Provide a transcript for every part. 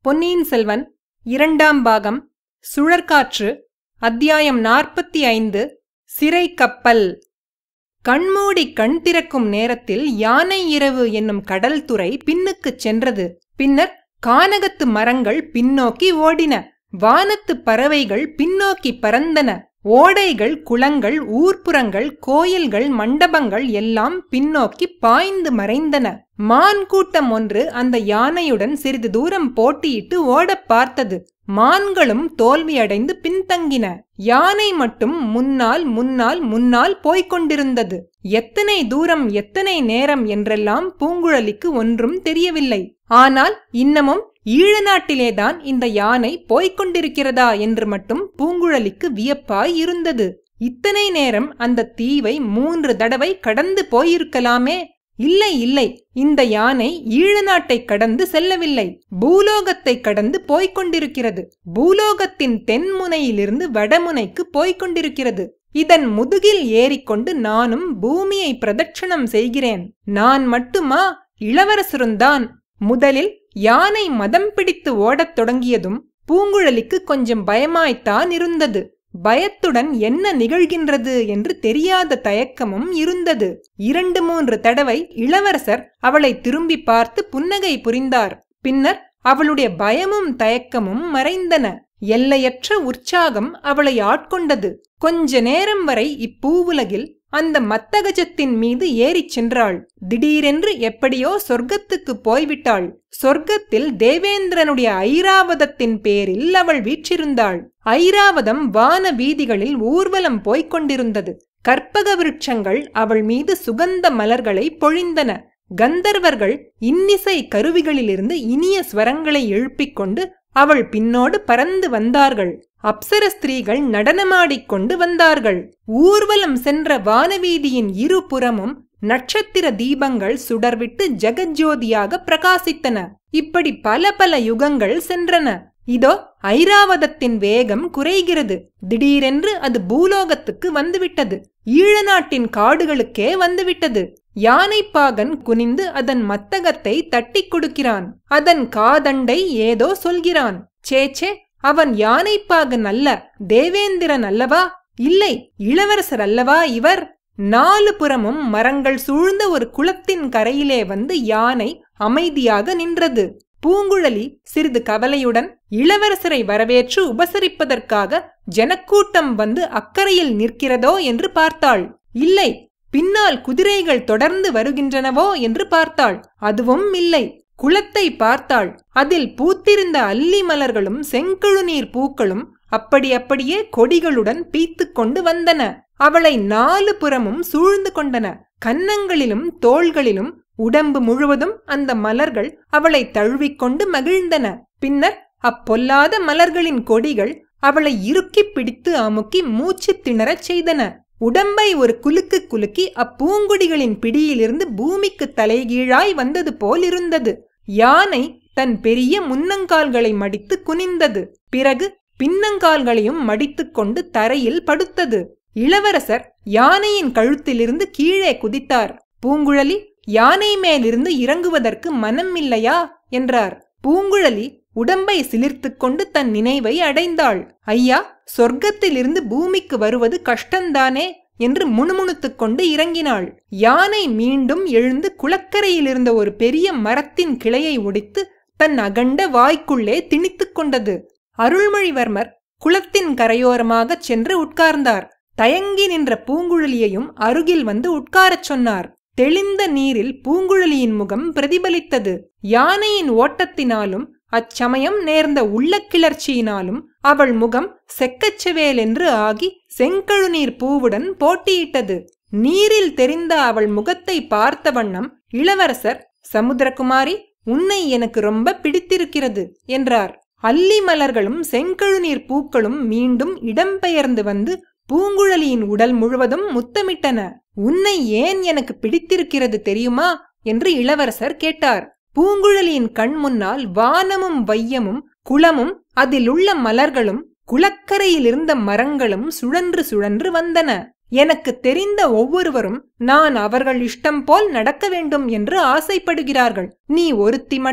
பொன்னியின் செல்வன் இரண்டாம் பாகம் சுழற்காற்று அத்தியாயம் நாற்பத்தி ஐந்து சிறை கப்பல் கண்மூடி கண் திறக்கும் நேரத்தில் யானை இரவு என்னும் கடல் துறை பின்னுக்குச் சென்றது பின்னர் கானகத்து மரங்கள் பின்னோக்கி ஓடின வானத்து பறவைகள் பின்னோக்கி பறந்தன ஓடைகள் குளங்கள் ஊர்ப்புறங்கள் கோயில்கள் மண்டபங்கள் எல்லாம் பின்னோக்கி பாய்ந்து மறைந்தன மான் கூட்டம் ஒன்று அந்த யானையுடன் சிறிது தூரம் போட்டியிட்டு ஓடப் பார்த்தது மான்களும் தோல்வியடைந்து பின்தங்கின யானை மட்டும் முன்னால் முன்னால் முன்னால் போய்க் கொண்டிருந்தது எத்தனை தூரம் எத்தனை நேரம் என்றெல்லாம் பூங்குழலிக்கு ஒன்றும் தெரியவில்லை ஆனால் இன்னமும் ஈழ நாட்டிலேதான் இந்த யானை போய்க் கொண்டிருக்கிறதா என்று மட்டும் பூங்குழலிக்கு வியப்பாய் இருந்தது இத்தனை நேரம் அந்த தீவை மூன்று தடவை கடந்து போயிருக்கலாமே இல்லை இல்லை இந்த யானை ஈழ நாட்டை கடந்து செல்லவில்லை பூலோகத்தை கடந்து போய்க் கொண்டிருக்கிறது பூலோகத்தின் தென்முனையிலிருந்து வடமுனைக்கு போய்க் கொண்டிருக்கிறது இதன் முதுகில் ஏறிக்கொண்டு நானும் பூமியை பிரதட்சணம் செய்கிறேன் நான் மட்டுமா இளவரசருந்தான் முதலில் யானை மதம் பிடித்து ஓடத் தொடங்கியதும் பூங்குழலிக்கு கொஞ்சம் பயமாய்த்தான் இருந்தது பயத்துடன் என்ன நிகழ்கின்றது என்று தெரியாத தயக்கமும் இருந்தது இரண்டு மூன்று தடவை இளவரசர் அவளை திரும்பி பார்த்து புன்னகை புரிந்தார் பின்னர் அவளுடைய பயமும் தயக்கமும் மறைந்தன எல்லையற்ற உற்சாகம் அவளை ஆட்கொண்டது கொஞ்ச நேரம் வரை இப்பூவுலகில் அந்த மத்தகஜத்தின் மீது ஏறிச் சென்றாள் திடீரென்று எப்படியோ சொர்க்கத்துக்கு போய்விட்டாள் சொர்க்கத்தில் தேவேந்திரனுடைய ஐராவதத்தின் பேரில் அவள் வீற்றிருந்தாள் ஐராவதம் வான வீதிகளில் ஊர்வலம் போய்க் கொண்டிருந்தது கற்பக விருட்சங்கள் அவள் மீது சுகந்த மலர்களை பொழிந்தன கந்தர்வர்கள் இன்னிசை கருவிகளிலிருந்து இனிய ஸ்வரங்களை எழுப்பிக் கொண்டு அவள் பின்னோடு பறந்து வந்தார்கள் அப்சர ஸ்திரீகள் நடனமாடிக்கொண்டு வந்தார்கள் ஊர்வலம் சென்ற வானவீதியின் இருபுறமும் நட்சத்திர தீபங்கள் சுடர்விட்டு ஜெகஜோதியாக பிரகாசித்தன இப்படி பல பல யுகங்கள் சென்றன இதோ ஐராவதத்தின் வேகம் குறைகிறது திடீரென்று அது பூலோகத்துக்கு வந்துவிட்டது ஈழ நாட்டின் காடுகளுக்கே வந்துவிட்டது யானைப்பாகன் குனிந்து அதன் மத்தகத்தை தட்டிக் கொடுக்கிறான் அதன் காதண்டை ஏதோ சொல்கிறான் சேச்சே அவன் யானைப்பாகன் அல்ல தேவேந்திரன் அல்லவா இல்லை இளவரசர் அல்லவா இவர் நாலு புறமும் மரங்கள் சூழ்ந்த ஒரு குளத்தின் கரையிலே வந்து யானை அமைதியாக நின்றது பூங்குழலி சிறிது கவலையுடன் இளவரசரை வரவேற்று உபசரிப்பதற்காக ஜனக்கூட்டம் வந்து அக்கறையில் நிற்கிறதோ என்று பார்த்தாள் இல்லை பின்னால் குதிரைகள் தொடர்ந்து வருகின்றனவோ என்று பார்த்தாள் அதுவும் இல்லை குளத்தை பார்த்தாள் அதில் பூத்திருந்த அல்லி மலர்களும் செங்கழுநீர் பூக்களும் அப்படி அப்படியே கொடிகளுடன் பீத்து கொண்டு வந்தன அவளை நாலு புறமும் சூழ்ந்து கொண்டன கன்னங்களிலும் தோள்களிலும் உடம்பு முழுவதும் அந்த மலர்கள் அவளை தழுவிக்கொண்டு மகிழ்ந்தன பின்னர் அப்பொல்லாத மலர்களின் கொடிகள் அவளை இறுக்கிப் பிடித்து அமுக்கி மூச்சு திணறச் செய்தன உடம்பை ஒரு குலுக்கு குலுக்கி அப்பூங்குடிகளின் பிடியிலிருந்து பூமிக்கு தலைகீழாய் வந்தது போல் இருந்தது யானை தன் பெரிய முன்னங்கால்களை மடித்து குனிந்தது பிறகு பின்னங்கால்களையும் மடித்துக்கொண்டு தரையில் படுத்தது இளவரசர் யானையின் கழுத்திலிருந்து கீழே குதித்தார் பூங்குழலி யானை மேலிருந்து இறங்குவதற்கு மனம் இல்லையா என்றார் பூங்குழலி உடம்பை சிலிர்த்துக் கொண்டு தன் நினைவை அடைந்தாள் ஐயா சொர்க்கத்திலிருந்து பூமிக்கு வருவது கஷ்டந்தானே என்று முணுமுணுத்துக் கொண்டு இறங்கினாள் யானை மீண்டும் எழுந்து குளக்கரையில் இருந்த ஒரு பெரிய மரத்தின் கிளையை ஒடித்து தன் அகண்ட வாய்க்குள்ளே திணித்துக் கொண்டது அருள்மொழிவர்மர் குளத்தின் கரையோரமாகச் சென்று உட்கார்ந்தார் தயங்கி நின்ற பூங்குழலியையும் அருகில் வந்து உட்காரச் சொன்னார் தெளிந்த நீரில் பூங்குழலியின் முகம் பிரதிபலித்தது யானையின் ஓட்டத்தினாலும் அச்சமயம் நேர்ந்த உள்ள கிளர்ச்சியினாலும் அவள் முகம் செக்கச்செவேலென்று ஆகி செங்கழுநீர் பூவுடன் போட்டியிட்டது நீரில் தெரிந்த அவள் முகத்தை பார்த்த வண்ணம் இளவரசர் சமுத்திரகுமாரி உன்னை எனக்கு ரொம்ப பிடித்திருக்கிறது என்றார் அல்லி மலர்களும் செங்கழுநீர் பூக்களும் மீண்டும் இடம்பெயர்ந்து வந்து பூங்குழலியின் உடல் முழுவதும் முத்தமிட்டன உன்னை ஏன் எனக்கு பிடித்திருக்கிறது தெரியுமா என்று இளவரசர் கேட்டார் பூங்குழலியின் கண் முன்னால் வானமும் வையமும் குளமும் அதிலுள்ள மலர்களும் குளக்கரையில் இருந்த மரங்களும் சுழன்று சுழன்று வந்தன எனக்கு தெரிந்த ஒவ்வொருவரும் நான் அவர்கள் இஷ்டம் போல் நடக்க வேண்டும் என்று ஆசைப்படுகிறார்கள் நீ ஒருத்தி மட்டும்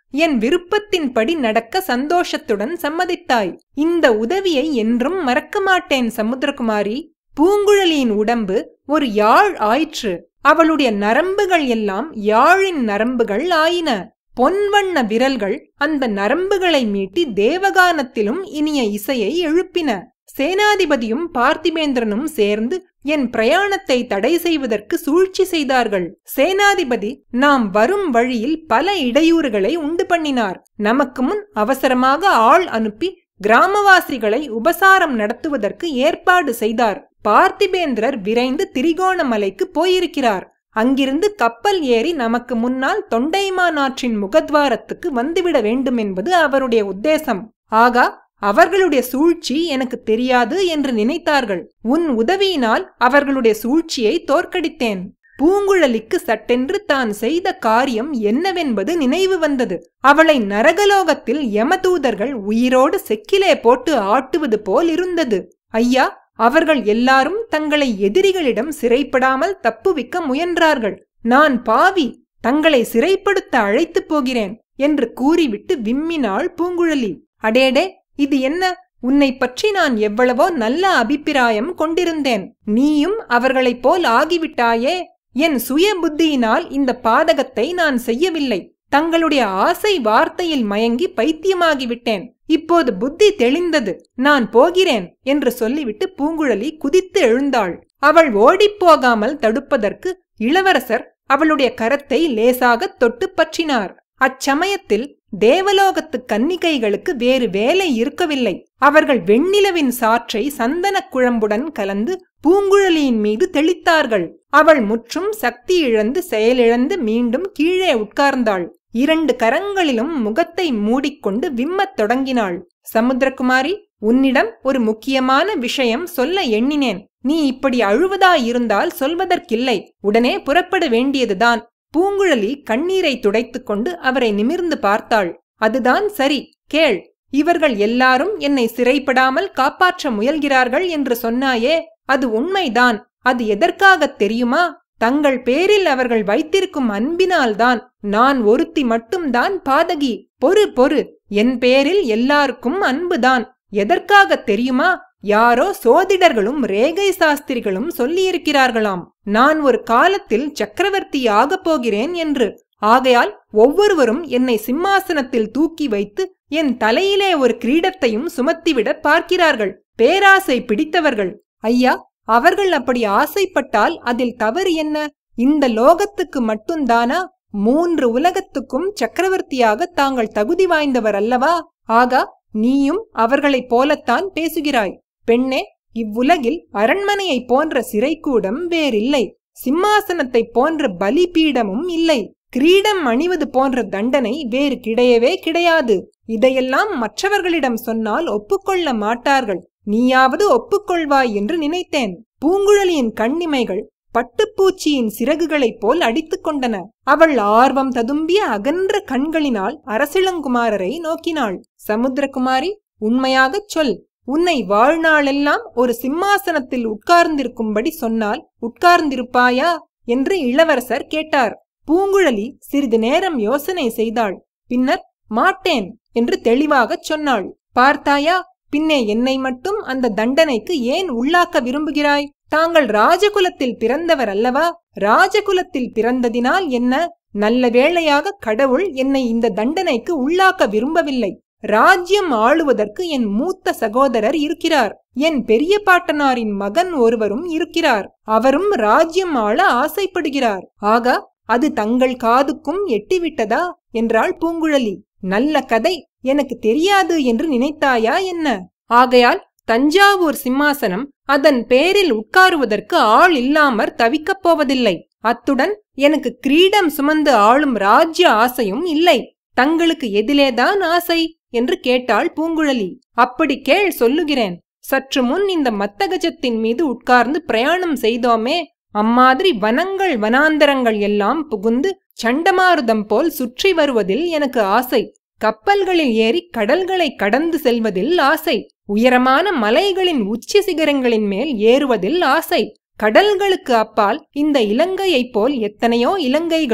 என் விருப்பத்தின்படி நடக்க சந்தோஷத்துடன் சம்மதித்தாய் இந்த உதவியை என்றும் மறக்க மாட்டேன் சமுத்திரகுமாரி பூங்குழலியின் உடம்பு ஒரு யாழ் ஆயிற்று அவளுடைய நரம்புகள் எல்லாம் யாழின் நரம்புகள் ஆயின பொன்வண்ண விரல்கள் அந்த நரம்புகளை மீட்டி தேவகானத்திலும் இனிய இசையை எழுப்பின சேனாதிபதியும் பார்த்திபேந்திரனும் சேர்ந்து என் பிரயாணத்தை தடை செய்வதற்கு சூழ்ச்சி செய்தார்கள் சேனாதிபதி நாம் வரும் வழியில் பல இடையூறுகளை உண்டு பண்ணினார் நமக்கு முன் அவசரமாக ஆள் அனுப்பி கிராமவாசிகளை உபசாரம் நடத்துவதற்கு ஏற்பாடு செய்தார் பார்த்திபேந்திரர் விரைந்து திரிகோணமலைக்கு போயிருக்கிறார் அங்கிருந்து கப்பல் ஏறி நமக்கு முன்னால் தொண்டைமானாற்றின் முகத்வாரத்துக்கு வந்துவிட வேண்டும் என்பது அவருடைய உத்தேசம் ஆகா அவர்களுடைய சூழ்ச்சி எனக்கு தெரியாது என்று நினைத்தார்கள் உன் உதவியினால் அவர்களுடைய சூழ்ச்சியை தோற்கடித்தேன் பூங்குழலிக்கு சட்டென்று தான் செய்த காரியம் என்னவென்பது நினைவு வந்தது அவளை நரகலோகத்தில் யமதூதர்கள் உயிரோடு செக்கிலே போட்டு ஆட்டுவது போல் இருந்தது ஐயா அவர்கள் எல்லாரும் தங்களை எதிரிகளிடம் சிறைப்படாமல் தப்புவிக்க முயன்றார்கள் நான் பாவி தங்களை சிறைப்படுத்த அழைத்துப் போகிறேன் என்று கூறிவிட்டு விம்மினாள் பூங்குழலி அடேடே இது என்ன உன்னை பற்றி நான் எவ்வளவோ நல்ல அபிப்பிராயம் கொண்டிருந்தேன் நீயும் அவர்களைப் போல் ஆகிவிட்டாயே என் சுய புத்தியினால் இந்த பாதகத்தை நான் செய்யவில்லை தங்களுடைய ஆசை வார்த்தையில் மயங்கி பைத்தியமாகிவிட்டேன் இப்போது புத்தி தெளிந்தது நான் போகிறேன் என்று சொல்லிவிட்டு பூங்குழலி குதித்து எழுந்தாள் அவள் ஓடிப்போகாமல் தடுப்பதற்கு இளவரசர் அவளுடைய கரத்தை லேசாக தொட்டு பற்றினார் அச்சமயத்தில் தேவலோகத்து கன்னிகைகளுக்கு வேறு வேலை இருக்கவில்லை அவர்கள் வெண்ணிலவின் சாற்றை சந்தனக் குழம்புடன் கலந்து பூங்குழலியின் மீது தெளித்தார்கள் அவள் முற்றும் சக்தி இழந்து செயலிழந்து மீண்டும் கீழே உட்கார்ந்தாள் இரண்டு கரங்களிலும் முகத்தை மூடிக்கொண்டு விம்மத் தொடங்கினாள் சமுத்திரகுமாரி உன்னிடம் ஒரு முக்கியமான விஷயம் சொல்ல எண்ணினேன் நீ இப்படி அழுவதாயிருந்தால் சொல்வதற்கில்லை உடனே புறப்பட வேண்டியதுதான் பூங்குழலி கண்ணீரை துடைத்துக்கொண்டு அவரை நிமிர்ந்து பார்த்தாள் அதுதான் சரி கேள் இவர்கள் எல்லாரும் என்னை சிறைப்படாமல் காப்பாற்ற முயல்கிறார்கள் என்று சொன்னாயே அது உண்மைதான் அது எதற்காகத் தெரியுமா தங்கள் பேரில் அவர்கள் வைத்திருக்கும் அன்பினால்தான் நான் ஒருத்தி மட்டும்தான் பாதகி பொறு பொறு என் பேரில் எல்லாருக்கும் அன்புதான் எதற்காகத் தெரியுமா யாரோ சோதிடர்களும் ரேகை சாஸ்திரிகளும் சொல்லியிருக்கிறார்களாம் நான் ஒரு காலத்தில் சக்கரவர்த்தி ஆகப் போகிறேன் என்று ஆகையால் ஒவ்வொருவரும் என்னை சிம்மாசனத்தில் தூக்கி வைத்து என் தலையிலே ஒரு கிரீடத்தையும் சுமத்திவிட பார்க்கிறார்கள் பேராசை பிடித்தவர்கள் ஐயா அவர்கள் அப்படி ஆசைப்பட்டால் அதில் தவறு என்ன இந்த லோகத்துக்கு மட்டும்தானா மூன்று உலகத்துக்கும் சக்கரவர்த்தியாக தாங்கள் தகுதி வாய்ந்தவர் அல்லவா ஆகா நீயும் அவர்களைப் போலத்தான் பேசுகிறாய் பெண்ணே இவ்வுலகில் அரண்மனையைப் போன்ற சிறைக்கூடம் வேறில்லை சிம்மாசனத்தைப் போன்ற பலிபீடமும் இல்லை கிரீடம் அணிவது போன்ற தண்டனை வேறு கிடையவே கிடையாது இதையெல்லாம் மற்றவர்களிடம் சொன்னால் ஒப்புக்கொள்ள மாட்டார்கள் நீயாவது ஒப்புக்கொள்வாய் என்று நினைத்தேன் பூங்குழலியின் கண்ணிமைகள் பட்டுப்பூச்சியின் சிறகுகளைப் போல் அடித்துக் கொண்டன அவள் ஆர்வம் ததும்பிய அகன்ற கண்களினால் அரசிளங்குமாரரை நோக்கினாள் சமுத்திரகுமாரி உண்மையாகச் சொல் உன்னை வாழ்நாளெல்லாம் ஒரு சிம்மாசனத்தில் உட்கார்ந்திருக்கும்படி சொன்னால் உட்கார்ந்திருப்பாயா என்று இளவரசர் கேட்டார் பூங்குழலி சிறிது நேரம் யோசனை செய்தாள் பின்னர் மாட்டேன் என்று தெளிவாகச் சொன்னாள் பார்த்தாயா பின்னே என்னை மட்டும் அந்த தண்டனைக்கு ஏன் உள்ளாக்க விரும்புகிறாய் தாங்கள் ராஜகுலத்தில் பிறந்தவர் அல்லவா ராஜகுலத்தில் பிறந்ததினால் என்ன நல்ல வேளையாக கடவுள் என்னை இந்த தண்டனைக்கு உள்ளாக்க விரும்பவில்லை ராஜ்யம் ஆளுவதற்கு என் மூத்த சகோதரர் இருக்கிறார் என் பெரிய பாட்டனாரின் மகன் ஒருவரும் இருக்கிறார் அவரும் ராஜ்யம் ஆள ஆசைப்படுகிறார் ஆகா அது தங்கள் காதுக்கும் எட்டிவிட்டதா என்றாள் பூங்குழலி நல்ல கதை எனக்கு தெரியாது என்று நினைத்தாயா என்ன ஆகையால் தஞ்சாவூர் சிம்மாசனம் அதன் பேரில் உட்காருவதற்கு ஆள் இல்லாமற் தவிக்கப் போவதில்லை அத்துடன் எனக்கு கிரீடம் சுமந்து ஆளும் ராஜ்ய ஆசையும் இல்லை தங்களுக்கு எதிலேதான் ஆசை என்று கேட்டாள் பூங்குழலி அப்படி கேள் சொல்லுகிறேன் சற்று முன் இந்த மத்தகஜத்தின் மீது உட்கார்ந்து பிரயாணம் செய்தோமே அம்மாதிரி வனங்கள் வனாந்தரங்கள் எல்லாம் புகுந்து சண்டமாருதம் போல் சுற்றி வருவதில் எனக்கு ஆசை கப்பல்களில் ஏறி கடல்களை கடந்து செல்வதில் ஆசை உயரமான மலைகளின் உச்சி சிகரங்களின் மேல் ஏறுவதில் ஆசை கடல்களுக்கு அப்பால் இந்த இலங்கையைப் போல் எத்தனையோ இலங்கைகளும்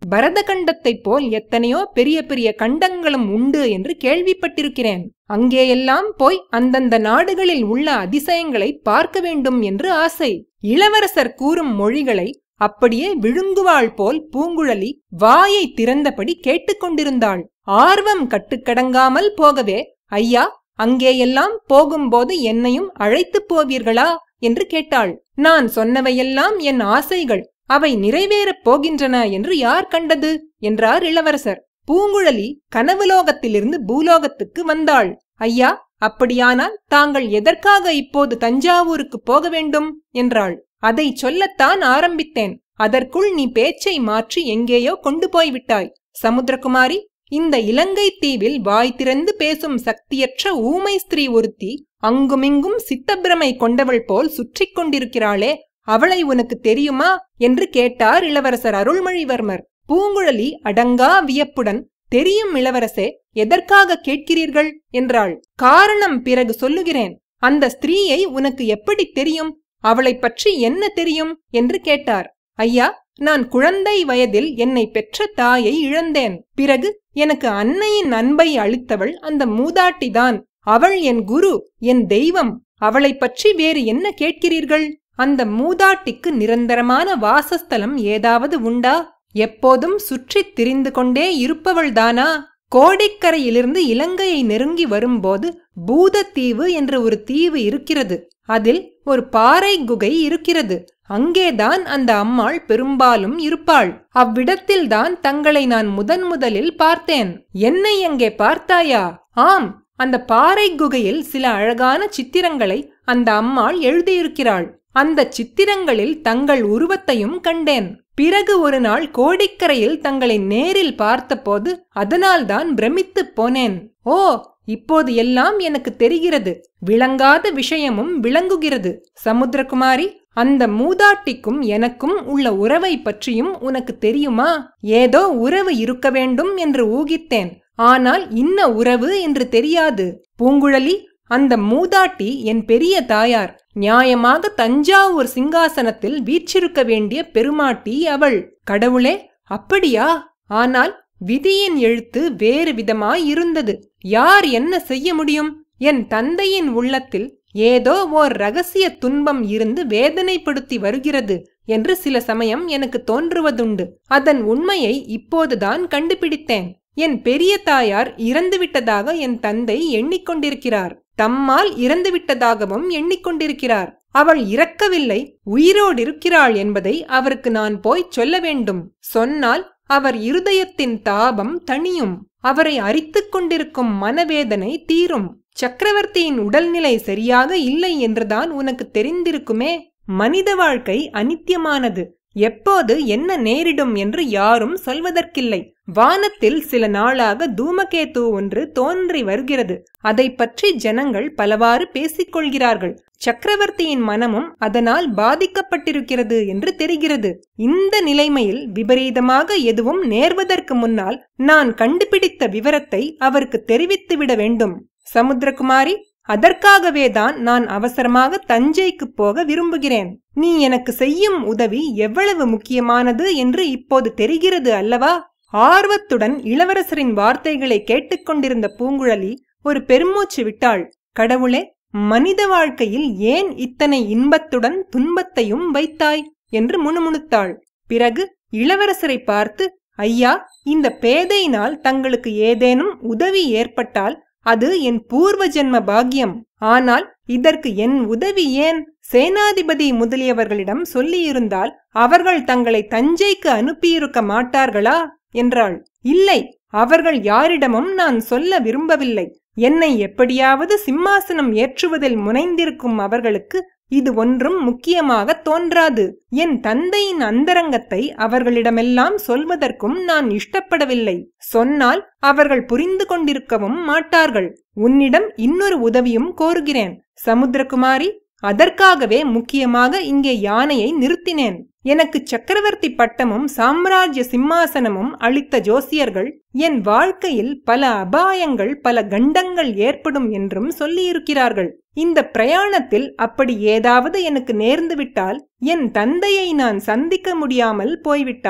பரதகண்டத்தைப் போல் எத்தனையோ பெரிய பெரிய கண்டங்களும் உண்டு என்று கேள்விப்பட்டிருக்கிறேன் அங்கேயெல்லாம் போய் அந்தந்த நாடுகளில் உள்ள அதிசயங்களை பார்க்க வேண்டும் என்று ஆசை இளவரசர் கூறும் மொழிகளை அப்படியே விழுங்குவாள் போல் பூங்குழலி வாயை திறந்தபடி கேட்டுக்கொண்டிருந்தாள் ஆர்வம் கட்டுக்கடங்காமல் போகவே ஐயா அங்கேயெல்லாம் போகும்போது என்னையும் அழைத்துப் போவீர்களா என்று கேட்டாள் நான் சொன்னவையெல்லாம் என் ஆசைகள் அவை நிறைவேறப் போகின்றன என்று யார் கண்டது என்றார் இளவரசர் பூங்குழலி கனவுலோகத்திலிருந்து பூலோகத்துக்கு வந்தாள் ஐயா அப்படியானால் தாங்கள் எதற்காக இப்போது தஞ்சாவூருக்கு போக வேண்டும் என்றாள் அதை சொல்லத்தான் ஆரம்பித்தேன் அதற்குள் நீ பேச்சை மாற்றி எங்கேயோ கொண்டு போய்விட்டாய் சமுத்திரகுமாரி இந்த இலங்கை தீவில் வாய் திறந்து பேசும் சக்தியற்ற ஊமை ஸ்திரீ ஒருத்தி அங்குமிங்கும் சித்தப்பிரமை கொண்டவள் போல் சுற்றிக் கொண்டிருக்கிறாளே அவளை உனக்கு தெரியுமா என்று கேட்டார் இளவரசர் அருள்மொழிவர்மர் பூங்குழலி அடங்கா வியப்புடன் தெரியும் இளவரசே எதற்காக கேட்கிறீர்கள் என்றாள் காரணம் பிறகு சொல்லுகிறேன் அந்த ஸ்திரீயை உனக்கு எப்படி தெரியும் அவளைப் பற்றி என்ன தெரியும் என்று கேட்டார் ஐயா நான் குழந்தை வயதில் என்னை பெற்ற தாயை இழந்தேன் பிறகு எனக்கு அன்னையின் அன்பை அளித்தவள் அந்த மூதாட்டிதான் அவள் என் குரு என் தெய்வம் அவளைப் பற்றி வேறு என்ன கேட்கிறீர்கள் அந்த மூதாட்டிக்கு நிரந்தரமான வாசஸ்தலம் ஏதாவது உண்டா எப்போதும் சுற்றித் திரிந்து கொண்டே இருப்பவள்தானா கோடிக்கரையிலிருந்து இலங்கையை நெருங்கி வரும்போது பூதத்தீவு என்ற ஒரு தீவு இருக்கிறது அதில் ஒரு பாறை குகை இருக்கிறது அங்கேதான் அந்த அம்மாள் பெரும்பாலும் இருப்பாள் அவ்விடத்தில்தான் தங்களை நான் முதன் முதலில் பார்த்தேன் என்னை அங்கே பார்த்தாயா ஆம் அந்த பாறை குகையில் சில அழகான சித்திரங்களை அந்த அம்மாள் எழுதியிருக்கிறாள் அந்த சித்திரங்களில் தங்கள் உருவத்தையும் கண்டேன் பிறகு ஒரு நாள் கோடிக்கரையில் தங்களை நேரில் பார்த்தபோது அதனால்தான் பிரமித்துப் போனேன் ஓ இப்போது எல்லாம் எனக்கு தெரிகிறது விளங்காத விஷயமும் விளங்குகிறது சமுத்திரகுமாரி அந்த மூதாட்டிக்கும் எனக்கும் உள்ள உறவை பற்றியும் உனக்கு தெரியுமா ஏதோ உறவு இருக்க வேண்டும் என்று ஊகித்தேன் ஆனால் இன்ன உறவு என்று தெரியாது பூங்குழலி அந்த மூதாட்டி என் பெரிய தாயார் நியாயமாக தஞ்சாவூர் சிங்காசனத்தில் வீற்றிருக்க வேண்டிய பெருமாட்டி அவள் கடவுளே அப்படியா ஆனால் விதியின் எழுத்து வேறு விதமாய் இருந்தது யார் என்ன செய்ய முடியும் என் தந்தையின் உள்ளத்தில் ஏதோ ஓர் ரகசிய துன்பம் இருந்து வேதனைப்படுத்தி வருகிறது என்று சில சமயம் எனக்கு தோன்றுவதுண்டு அதன் உண்மையை இப்போதுதான் கண்டுபிடித்தேன் என் பெரிய தாயார் இறந்துவிட்டதாக என் தந்தை எண்ணிக்கொண்டிருக்கிறார் தம்மால் இறந்துவிட்டதாகவும் எண்ணிக்கொண்டிருக்கிறார் அவள் இறக்கவில்லை உயிரோடு இருக்கிறாள் என்பதை அவருக்கு நான் போய்ச் சொல்ல வேண்டும் சொன்னால் அவர் இருதயத்தின் தாபம் தணியும் அவரை அரித்துக் கொண்டிருக்கும் மனவேதனை தீரும் சக்கரவர்த்தியின் உடல்நிலை சரியாக இல்லை என்றுதான் உனக்கு தெரிந்திருக்குமே மனித வாழ்க்கை அனித்தியமானது எப்போது என்ன நேரிடும் என்று யாரும் சொல்வதற்கில்லை வானத்தில் சில நாளாக தூமகேது ஒன்று தோன்றி வருகிறது அதை பற்றி ஜனங்கள் பலவாறு பேசிக்கொள்கிறார்கள் சக்கரவர்த்தியின் மனமும் அதனால் பாதிக்கப்பட்டிருக்கிறது என்று தெரிகிறது இந்த நிலைமையில் விபரீதமாக எதுவும் நேர்வதற்கு முன்னால் நான் கண்டுபிடித்த விவரத்தை அவருக்கு தெரிவித்துவிட வேண்டும் சமுத்திரகுமாரி அதற்காகவே தான் நான் அவசரமாக தஞ்சைக்கு போக விரும்புகிறேன் நீ எனக்கு செய்யும் உதவி எவ்வளவு முக்கியமானது என்று இப்போது தெரிகிறது அல்லவா ஆர்வத்துடன் இளவரசரின் வார்த்தைகளை கேட்டுக்கொண்டிருந்த பூங்குழலி ஒரு பெருமூச்சு விட்டாள் கடவுளே மனித வாழ்க்கையில் ஏன் இத்தனை இன்பத்துடன் துன்பத்தையும் வைத்தாய் என்று முணுமுணுத்தாள் பிறகு இளவரசரை பார்த்து ஐயா இந்த பேதையினால் தங்களுக்கு ஏதேனும் உதவி ஏற்பட்டால் அது என் பூர்வ ஜென்ம பாக்கியம் ஆனால் இதற்கு என் உதவி ஏன் சேனாதிபதி முதலியவர்களிடம் சொல்லியிருந்தால் அவர்கள் தங்களை தஞ்சைக்கு அனுப்பியிருக்க மாட்டார்களா என்றாள் இல்லை அவர்கள் யாரிடமும் நான் சொல்ல விரும்பவில்லை என்னை எப்படியாவது சிம்மாசனம் ஏற்றுவதில் முனைந்திருக்கும் அவர்களுக்கு இது ஒன்றும் முக்கியமாக தோன்றாது என் தந்தையின் அந்தரங்கத்தை அவர்களிடமெல்லாம் சொல்வதற்கும் நான் இஷ்டப்படவில்லை சொன்னால் அவர்கள் புரிந்து கொண்டிருக்கவும் மாட்டார்கள் உன்னிடம் இன்னொரு உதவியும் கோருகிறேன் சமுத்திரகுமாரி அதற்காகவே முக்கியமாக இங்கே யானையை நிறுத்தினேன் எனக்கு சக்கரவர்த்தி பட்டமும் சாம்ராஜ்ய சிம்மாசனமும் அளித்த ஜோசியர்கள் என் வாழ்க்கையில் பல அபாயங்கள் பல கண்டங்கள் ஏற்படும் என்றும் சொல்லியிருக்கிறார்கள் இந்த பிரயாணத்தில் அப்படி ஏதாவது எனக்கு நேர்ந்துவிட்டால் என் தந்தையை நான் சந்திக்க முடியாமல் போய்விட்டால்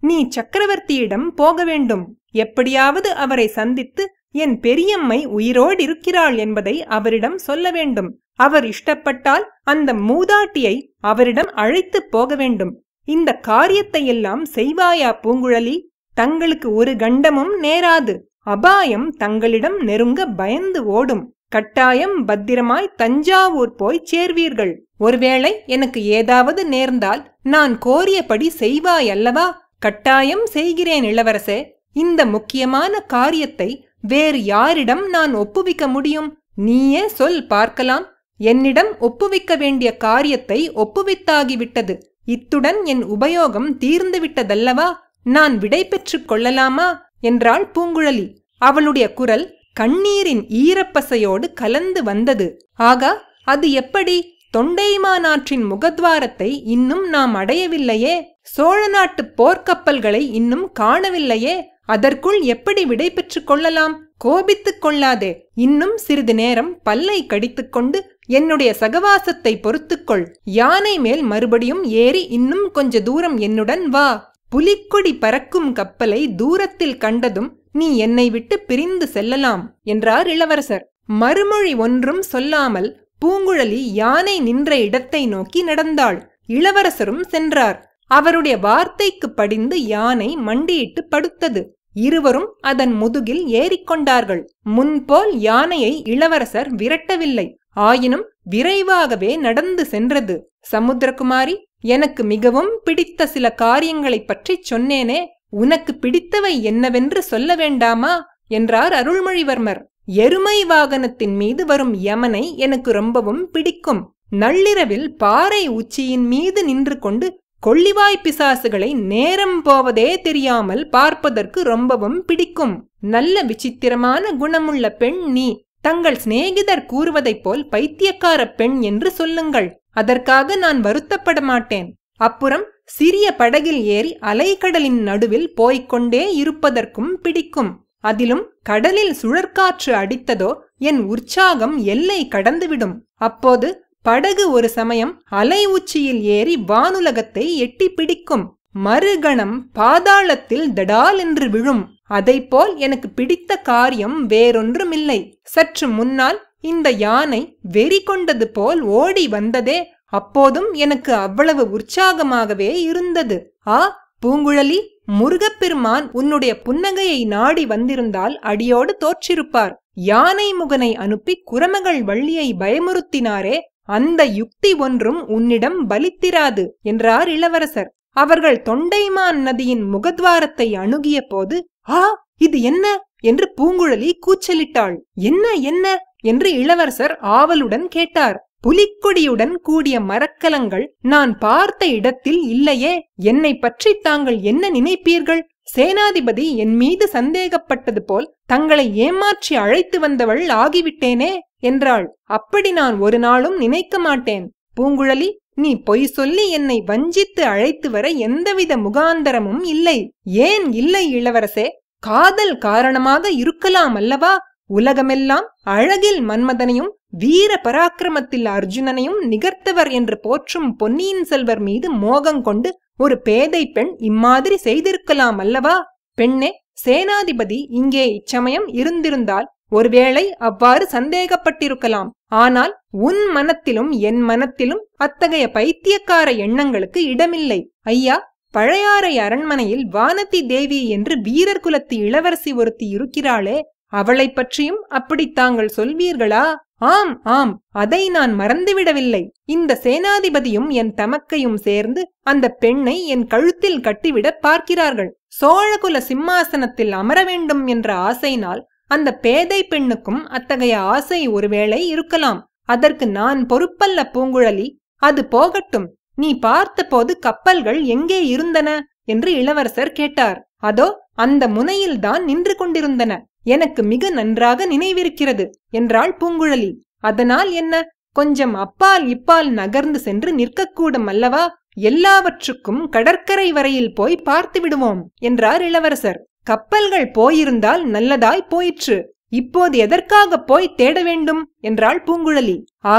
நீ சக்கரவர்த்தியிடம் போக வேண்டும் எப்படியாவது அவரை சந்தித்து என் பெரியம்மை உயிரோடு இருக்கிறாள் என்பதை அவரிடம் சொல்ல வேண்டும் அவர் இஷ்டப்பட்டால் அந்த மூதாட்டியை அவரிடம் அழைத்துப் போக வேண்டும் இந்த காரியத்தை எல்லாம் செய்வாயா பூங்குழலி தங்களுக்கு ஒரு கண்டமும் நேராது அபாயம் தங்களிடம் நெருங்க பயந்து ஓடும் கட்டாயம் பத்திரமாய் தஞ்சாவூர் போய் சேர்வீர்கள் ஒருவேளை எனக்கு ஏதாவது நேர்ந்தால் நான் கோரியபடி செய்வாய் அல்லவா கட்டாயம் செய்கிறேன் இளவரசே இந்த முக்கியமான காரியத்தை வேறு யாரிடம் நான் ஒப்புவிக்க முடியும் நீயே சொல் பார்க்கலாம் என்னிடம் ஒப்புவிக்க வேண்டிய காரியத்தை ஒப்புவித்தாகிவிட்டது இத்துடன் என் உபயோகம் தீர்ந்துவிட்டதல்லவா நான் விடை பெற்றுக் கொள்ளலாமா என்றாள் பூங்குழலி அவளுடைய குரல் கண்ணீரின் ஈரப்பசையோடு கலந்து வந்தது ஆகா அது எப்படி தொண்டைமானாற்றின் முகத்வாரத்தை இன்னும் நாம் அடையவில்லையே சோழ நாட்டு போர்க்கப்பல்களை இன்னும் காணவில்லையே அதற்குள் எப்படி விடை பெற்றுக் கொள்ளலாம் கோபித்துக் கொள்ளாதே இன்னும் சிறிது நேரம் பல்லை கடித்துக்கொண்டு என்னுடைய சகவாசத்தை பொறுத்துக்கொள் யானை மேல் மறுபடியும் ஏறி இன்னும் கொஞ்ச தூரம் என்னுடன் வா புலிக்கொடி பறக்கும் கப்பலை தூரத்தில் கண்டதும் நீ என்னை விட்டு பிரிந்து செல்லலாம் என்றார் இளவரசர் மறுமொழி ஒன்றும் சொல்லாமல் பூங்குழலி யானை நின்ற இடத்தை நோக்கி நடந்தாள் இளவரசரும் சென்றார் அவருடைய வார்த்தைக்கு படிந்து யானை மண்டியிட்டு படுத்தது இருவரும் அதன் முதுகில் ஏறிக்கொண்டார்கள் முன்போல் யானையை இளவரசர் விரட்டவில்லை ஆயினும் விரைவாகவே நடந்து சென்றது சமுத்திரகுமாரி எனக்கு மிகவும் பிடித்த சில காரியங்களைப் பற்றிச் சொன்னேனே உனக்கு பிடித்தவை என்னவென்று சொல்ல வேண்டாமா என்றார் அருள்மொழிவர்மர் எருமை வாகனத்தின் மீது வரும் யமனை எனக்கு ரொம்பவும் பிடிக்கும் நள்ளிரவில் பாறை உச்சியின் மீது நின்று கொண்டு கொள்ளிவாய் பிசாசுகளை நேரம் போவதே தெரியாமல் பார்ப்பதற்கு ரொம்பவும் பிடிக்கும் நல்ல விசித்திரமான குணமுள்ள பெண் நீ தங்கள் சிநேகிதர் கூறுவதைப் போல் பைத்தியக்கார பெண் என்று சொல்லுங்கள் அதற்காக நான் வருத்தப்பட மாட்டேன் அப்புறம் சிறிய படகில் ஏறி அலைக்கடலின் நடுவில் போய்க்கொண்டே இருப்பதற்கும் பிடிக்கும் அதிலும் கடலில் சுழற்காற்று அடித்ததோ என் உற்சாகம் எல்லை கடந்துவிடும் அப்போது படகு ஒரு சமயம் அலை உச்சியில் ஏறி வானுலகத்தை எட்டி பிடிக்கும் மறுகணம் பாதாளத்தில் தடால் என்று விழும் அதைப்போல் எனக்கு பிடித்த காரியம் வேறொன்றுமில்லை சற்று முன்னால் இந்த யானை வெறி கொண்டது போல் ஓடி வந்ததே அப்போதும் எனக்கு அவ்வளவு உற்சாகமாகவே இருந்தது ஆ பூங்குழலி முருகப்பெருமான் உன்னுடைய புன்னகையை நாடி வந்திருந்தால் அடியோடு தோற்றிருப்பார் யானை முகனை அனுப்பி குரமகள் வள்ளியை பயமுறுத்தினாரே அந்த யுக்தி ஒன்றும் உன்னிடம் பலித்திராது என்றார் இளவரசர் அவர்கள் தொண்டைமான் நதியின் முகத்வாரத்தை அணுகிய போது ஆ இது என்ன என்று பூங்குழலி கூச்சலிட்டாள் என்ன என்ன என்று இளவரசர் ஆவலுடன் கேட்டார் புலிக்கொடியுடன் கூடிய மரக்கலங்கள் நான் பார்த்த இடத்தில் இல்லையே என்னை பற்றி தாங்கள் என்ன நினைப்பீர்கள் சேனாதிபதி என் மீது சந்தேகப்பட்டது போல் தங்களை ஏமாற்றி அழைத்து வந்தவள் ஆகிவிட்டேனே என்றாள் அப்படி நான் ஒரு நாளும் நினைக்க மாட்டேன் பூங்குழலி நீ பொய் சொல்லி என்னை வஞ்சித்து அழைத்து வர எந்தவித முகாந்தரமும் இல்லை ஏன் இல்லை இளவரசே காதல் காரணமாக இருக்கலாம் அல்லவா உலகமெல்லாம் அழகில் மன்மதனையும் வீர பராக்கிரமத்தில் அர்ஜுனனையும் நிகர்த்தவர் என்று போற்றும் பொன்னியின் செல்வர் மீது மோகம் கொண்டு ஒரு பேதை பெண் இம்மாதிரி செய்திருக்கலாம் அல்லவா பெண்ணே சேனாதிபதி இங்கே இச்சமயம் இருந்திருந்தால் ஒருவேளை அவ்வாறு சந்தேகப்பட்டிருக்கலாம் ஆனால் உன் மனத்திலும் என் மனத்திலும் அத்தகைய பைத்தியக்கார எண்ணங்களுக்கு இடமில்லை ஐயா பழையாறை அரண்மனையில் வானதி தேவி என்று வீரர் குலத்து இளவரசி ஒருத்தி இருக்கிறாளே அவளைப் பற்றியும் அப்படி தாங்கள் சொல்வீர்களா ஆம் ஆம் அதை நான் மறந்துவிடவில்லை இந்த சேனாதிபதியும் என் தமக்கையும் சேர்ந்து அந்த பெண்ணை என் கழுத்தில் கட்டிவிட பார்க்கிறார்கள் சோழகுல சிம்மாசனத்தில் அமர வேண்டும் என்ற ஆசையினால் அந்த பேதை பெண்ணுக்கும் அத்தகைய ஆசை ஒருவேளை இருக்கலாம் அதற்கு நான் பொறுப்பல்ல பூங்குழலி அது போகட்டும் நீ பார்த்தபோது கப்பல்கள் எங்கே இருந்தன என்று இளவரசர் கேட்டார் அதோ அந்த முனையில்தான் நின்று கொண்டிருந்தன எனக்கு மிக நன்றாக நினைவிருக்கிறது என்றாள் பூங்குழலி அதனால் என்ன கொஞ்சம் அப்பால் இப்பால் நகர்ந்து சென்று நிற்கக்கூடும் அல்லவா எல்லாவற்றுக்கும் கடற்கரை வரையில் போய் பார்த்து விடுவோம் என்றார் இளவரசர் கப்பல்கள் போயிருந்தால் நல்லதாய் போயிற்று இப்போது எதற்காக போய் தேட வேண்டும் என்றாள் பூங்குழலி ஆகா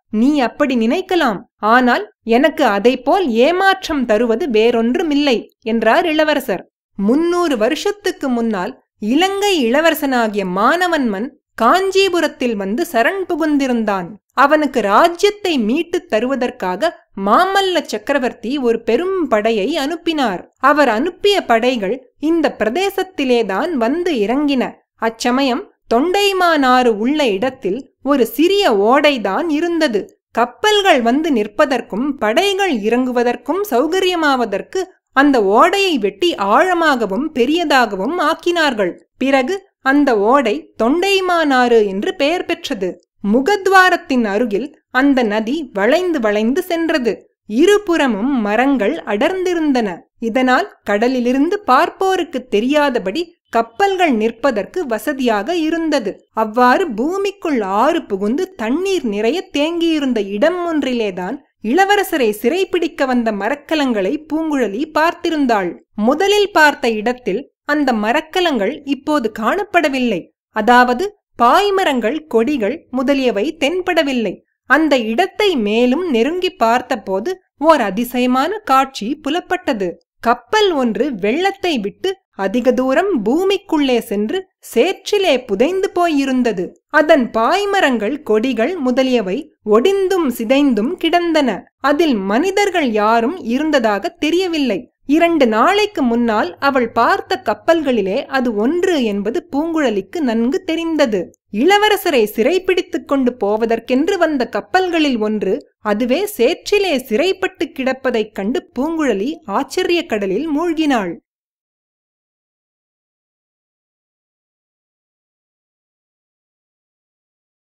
நீ அப்படி நினைக்கலாம் ஆனால் எனக்கு அதைப்போல் ஏமாற்றம் தருவது வேறொன்றுமில்லை என்றார் இளவரசர் முன்னூறு வருஷத்துக்கு முன்னால் இலங்கை இளவரசனாகிய மானவன்மன் காஞ்சிபுரத்தில் வந்து சரண் புகுந்திருந்தான் அவனுக்கு ராஜ்யத்தை மீட்டுத் தருவதற்காக மாமல்ல சக்கரவர்த்தி ஒரு பெரும் படையை அனுப்பினார் அவர் அனுப்பிய படைகள் இந்த பிரதேசத்திலேதான் வந்து இறங்கின அச்சமயம் தொண்டைமானாறு உள்ள இடத்தில் ஒரு சிறிய ஓடைதான் இருந்தது கப்பல்கள் வந்து நிற்பதற்கும் படைகள் இறங்குவதற்கும் சௌகரியமாவதற்கு அந்த ஓடையை வெட்டி ஆழமாகவும் பெரியதாகவும் ஆக்கினார்கள் பிறகு அந்த ஓடை தொண்டைமானாறு என்று பெயர் பெற்றது முகத்வாரத்தின் அருகில் அந்த நதி வளைந்து வளைந்து சென்றது இருபுறமும் மரங்கள் அடர்ந்திருந்தன இதனால் கடலிலிருந்து பார்ப்போருக்கு தெரியாதபடி கப்பல்கள் நிற்பதற்கு வசதியாக இருந்தது அவ்வாறு பூமிக்குள் ஆறு புகுந்து தண்ணீர் நிறைய தேங்கியிருந்த இடம் ஒன்றிலேதான் இளவரசரை சிறைப்பிடிக்க வந்த மரக்கலங்களை பூங்குழலி பார்த்திருந்தாள் முதலில் பார்த்த இடத்தில் அந்த மரக்கலங்கள் இப்போது காணப்படவில்லை அதாவது பாய்மரங்கள் கொடிகள் முதலியவை தென்படவில்லை அந்த இடத்தை மேலும் நெருங்கி பார்த்தபோது ஓர் அதிசயமான காட்சி புலப்பட்டது கப்பல் ஒன்று வெள்ளத்தை விட்டு அதிக தூரம் பூமிக்குள்ளே சென்று சேற்றிலே புதைந்து போயிருந்தது அதன் பாய்மரங்கள் கொடிகள் முதலியவை ஒடிந்தும் சிதைந்தும் கிடந்தன அதில் மனிதர்கள் யாரும் இருந்ததாக தெரியவில்லை இரண்டு நாளைக்கு முன்னால் அவள் பார்த்த கப்பல்களிலே அது ஒன்று என்பது பூங்குழலிக்கு நன்கு தெரிந்தது இளவரசரை சிறைப்பிடித்துக் கொண்டு போவதற்கென்று வந்த கப்பல்களில் ஒன்று அதுவே சேற்றிலே சிறைப்பட்டு கிடப்பதைக் கண்டு பூங்குழலி ஆச்சரிய கடலில் மூழ்கினாள்